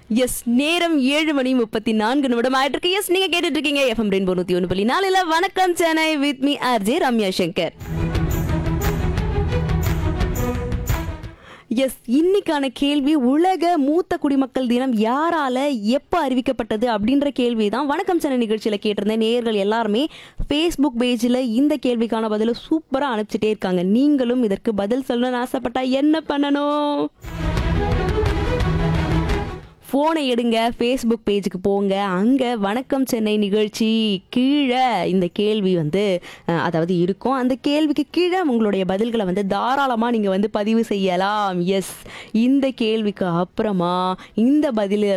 S நேரம் ஏழு மணி முப்பத்தி நான்கு நிமிடம் ஆயிட்டு இருக்கு எஸ் நீங்க கேட்டுட்டு இருக்கீங்க எஃப்எம் ரெயின்போ நூத்தி ஒன்று புள்ளி நாலுல வணக்கம் Chennai with me RJ Ramya Shankar S இன்னைக்கான கேள்வி உலக மூத்த குடிமக்கள் தினம் யாரால எப்போ அறிவிக்கப்பட்டது அப்படின்ற கேள்வி தான் வணக்கம் சென்னை நிகழ்ச்சியில் கேட்டிருந்தேன் நேயர்கள் எல்லாருமே ஃபேஸ்புக் பேஜில் இந்த கேள்விக்கான பதிலை சூப்பராக அனுப்பிச்சிட்டே இருக்காங்க நீங்களும் இதற்கு பதில் சொல்லணும்னு ஆசைப்பட்டா என்ன பண்ணணும் ஃபோனை எடுங்க ஃபேஸ்புக் பேஜுக்கு போங்க அங்கே வணக்கம் சென்னை நிகழ்ச்சி கீழே இந்த கேள்வி வந்து அஹ், அதாவது இருக்கும் அந்த கேள்விக்கு கீழே உங்களுடைய பதில்களை வந்து தாராளமாக நீங்கள் வந்து பதிவு செய்யலாம் எஸ் இந்த கேள்விக்கு அப்புறமா இந்த பதில்